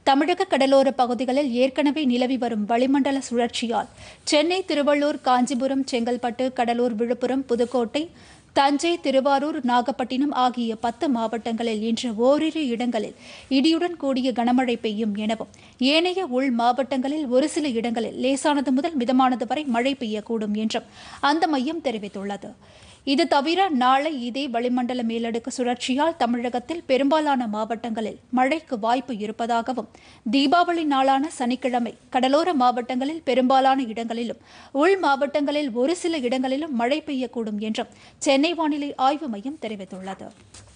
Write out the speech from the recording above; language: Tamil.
தமிழக கடலோர பகுதிகளில் ஏற்கனவே நிலவி வரும் வளிமண்டல சுழற்சியால் சென்னை திருவள்ளூர் காஞ்சிபுரம் செங்கல்பட்டு கடலூர் விழுப்புரம் புதுக்கோட்டை தஞ்சை திருவாரூர் நாகப்பட்டினம் ஆகிய பத்து மாவட்டங்களில் இன்று ஓரிரு இடங்களில் இடியுடன் கூடிய கனமழை பெய்யும் எனவும் ஏனைய உள் மாவட்டங்களில் ஒரு சில இடங்களில் லேசானது முதல் மிதமானது வரை மழை பெய்யக்கூடும் என்றும் அந்த மையம் தெரிவித்துள்ளது இது தவிர நாளை இதே வளிமண்டல மேலடுக்கு சுழற்சியால் தமிழகத்தில் பெரும்பாலான மாவட்டங்களில் மழைக்கு வாய்ப்பு இருப்பதாகவும் தீபாவளி நாளான சனிக்கிழமை கடலோர மாவட்டங்களில் பெரும்பாலான இடங்களிலும் உள் மாவட்டங்களில் ஒரு சில இடங்களிலும் மழை பெய்யக்கூடும் என்றும் சென்னை வானிலை ஆய்வு மையம் தெரிவித்துள்ளது